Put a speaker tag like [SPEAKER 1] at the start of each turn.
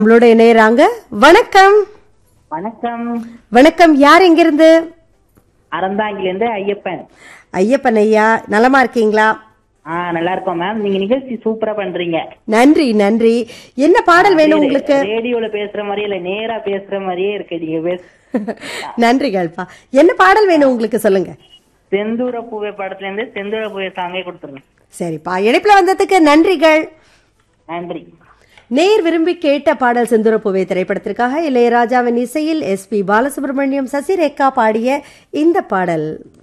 [SPEAKER 1] நம்மளோட இணையறாங்க வணக்கம்
[SPEAKER 2] வணக்கம்
[SPEAKER 1] வணக்கம் யார் எங்கிருந்து
[SPEAKER 2] அறந்தாங்கிலேருந்து ஐயப்பன்
[SPEAKER 1] ஐயப்பன் ஐயா நலமா இருக்கீங்களா
[SPEAKER 2] ஆ நல்லா இருக்கோம் மேம் நீங்க நிகழ்ச்சி சூப்பரா பண்றீங்க
[SPEAKER 1] நன்றி நன்றி என்ன பாடல் வேணும் உங்களுக்கு
[SPEAKER 2] ரேடியோல பேசுற மாதிரியே இல்ல நேரா பேசுற மாதிரியே இருக்கு நீங்க பேச
[SPEAKER 1] நன்றிகள்ப்பா என்ன பாடல் வேணும் உங்களுக்கு சொல்லுங்க
[SPEAKER 2] செந்தூர பூவை படத்துல இருந்து செந்தூர பூவை சாங்கே கொடுத்துருங்க
[SPEAKER 1] சரிப்பா இணைப்புல வந்ததுக்கு நன்றிகள்
[SPEAKER 2] நன்றி
[SPEAKER 1] நேர் விரும்பி கேட்ட பாடல் செந்துரப்புவை திரைப்படத்திற்காக இளையராஜாவின் இசையில் எஸ் பி பாலசுப்ரமணியம் சசிரேகா பாடிய இந்த பாடல்